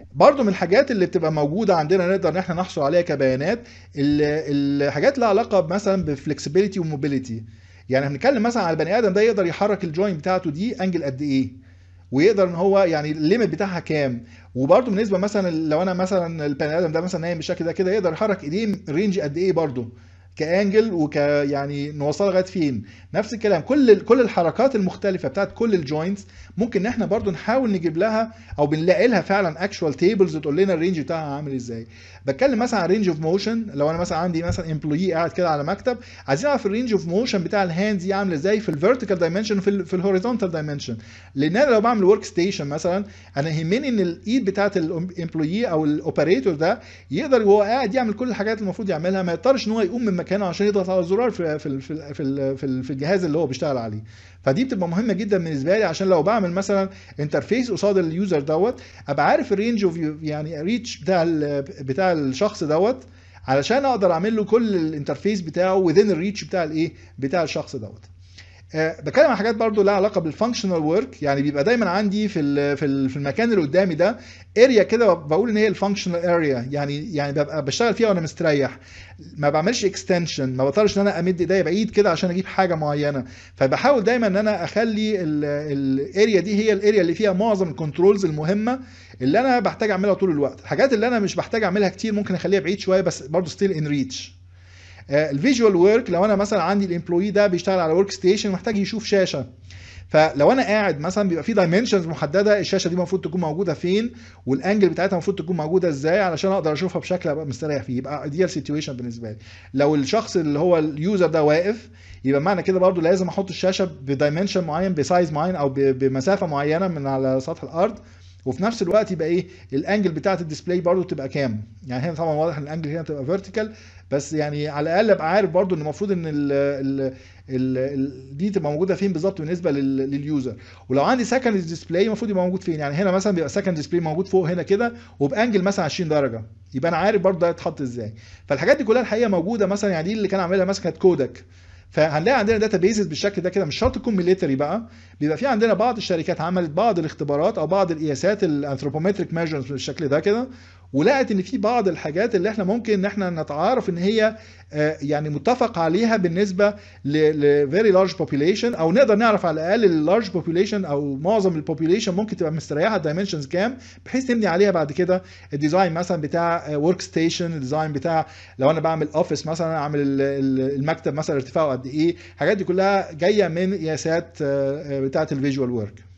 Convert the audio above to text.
برضو من الحاجات اللي بتبقى موجوده عندنا نقدر ان احنا نحصل عليها كبيانات ال- الحاجات لها علاقه مثلا بفلكسبيليتي وموبيليتي يعني بنتكلم مثلا على البني ادم ده يقدر يحرك الجوينت بتاعته دي انجل قد ايه ويقدر ان هو يعني الليميت بتاعها كام وبرده بالنسبه مثلا لو انا مثلا البني ادم ده مثلا نايم بالشكل ده كده يقدر يحرك ايديه رينج قد ايه برده كانجل وك يعني نوصلها لغايه فين نفس الكلام كل كل الحركات المختلفه بتاعت كل الجوينتس ممكن ان احنا برضو نحاول نجيب لها او بنلاقي لها فعلا اكشوال تيبلز تقول لنا الرينج بتاعها عامل ازاي بتكلم مثلا عن رينج اوف موشن لو انا مثلا عندي مثلا امبلوي قاعد كده على مكتب عايزين نعرف الرينج اوف موشن بتاع الهاندز دي عامله ازاي في الفيرتيكال دايمنشن وفي ال في الهوريزونتال دايمنشن لان انا لو بعمل ورك ستيشن مثلا انا يهمني ان الايد بتاعت الامبلوي او الاوبريتور ده يقدر وهو قاعد يعمل كل الحاجات اللي المفروض يعملها ما يضطرش ان هو يقوم من مكانه عشان يضغط على الزرار في في في في, في, في الجهاز اللي هو بيشتغل عليه فدي بتبقى مهمه جدا بالنسبه لي عشان لو بعمل مثلا انترفيس قصاد اليوزر دوت ابقى عارف الرينج اوف يعني ريتش بتاع بتاع الشخص دوت علشان اقدر اعمل له كل الانترفيس بتاعه within الريتش بتاع الايه بتاع الشخص دوت أه بتكلم عن حاجات برضو لها علاقه بالفانكشنال ورك يعني بيبقى دايما عندي في في في المكان اللي قدامي ده اريا كده بقول ان هي الفانكشنال اريا يعني يعني ببقى بشتغل فيها وانا مستريح ما بعملش اكستنشن ما بضطرش ان انا امد ايديا بعيد كده عشان اجيب حاجه معينه فبحاول دايما ان انا اخلي الاريا دي هي الاريا اللي فيها معظم الكنترولز المهمه اللي انا بحتاج اعملها طول الوقت الحاجات اللي انا مش بحتاج اعملها كتير ممكن اخليها بعيد شويه بس برضو ستيل ان ريتش الفيجوال ورك لو انا مثلا عندي الامبلوي ده بيشتغل على ورك ستيشن محتاج يشوف شاشه فلو انا قاعد مثلا بيبقى في دايمنشنز محدده الشاشه دي المفروض تكون موجوده فين والانجل بتاعتها المفروض تكون موجوده ازاي علشان اقدر اشوفها بشكل ابقى مستريح فيه يبقى ايديال سيتويشن بالنسبه لي لو الشخص اللي هو اليوزر ده واقف يبقى معنى كده برضو لازم احط الشاشه بدايمنشن معين بسايز معين او بمسافه معينه من على سطح الارض وفي نفس الوقت يبقى ايه الانجل بتاعت الديسبلاي برضو تبقى كام يعني هنا طبعا واضح ان الانجل هنا تبقى فيرتيكال بس يعني على الاقل ابقى عارف برضو ان المفروض ان ال ال ال ال دي تبقى موجوده فين بالظبط بالنسبه لليوزر ولو عندي سكند ديسبلاي المفروض يبقى موجود فين يعني هنا مثلا بيبقى سكند ديسبلاي موجود فوق هنا كده وبانجل مثلا 20 درجه يبقى انا عارف برضو ده يتحط ازاي فالحاجات دي كلها الحقيقه موجوده مثلا يعني دي اللي كان عاملها مثلا كانت كودك فهنلاقي عندنا داتا بيزز بالشكل ده كده مش شرط تكون ميليتري بقى بيبقى في عندنا بعض الشركات عملت بعض الاختبارات او بعض القياسات الانثروبومتريك ميجرز بالشكل ده كده ولقت ان في بعض الحاجات اللي احنا ممكن ان احنا نتعارف ان هي يعني متفق عليها بالنسبه ل very large population او نقدر نعرف على الاقل اللارج population او معظم البوبيليشن ممكن تبقى مستريحه الدايمنشنز كام بحيث نبني عليها بعد كده الديزاين مثلا بتاع ورك ستيشن الديزاين بتاع لو انا بعمل اوفيس مثلا اعمل المكتب مثلا ارتفاعه قد ايه الحاجات دي كلها جايه من قياسات بتاعه الفيجوال ورك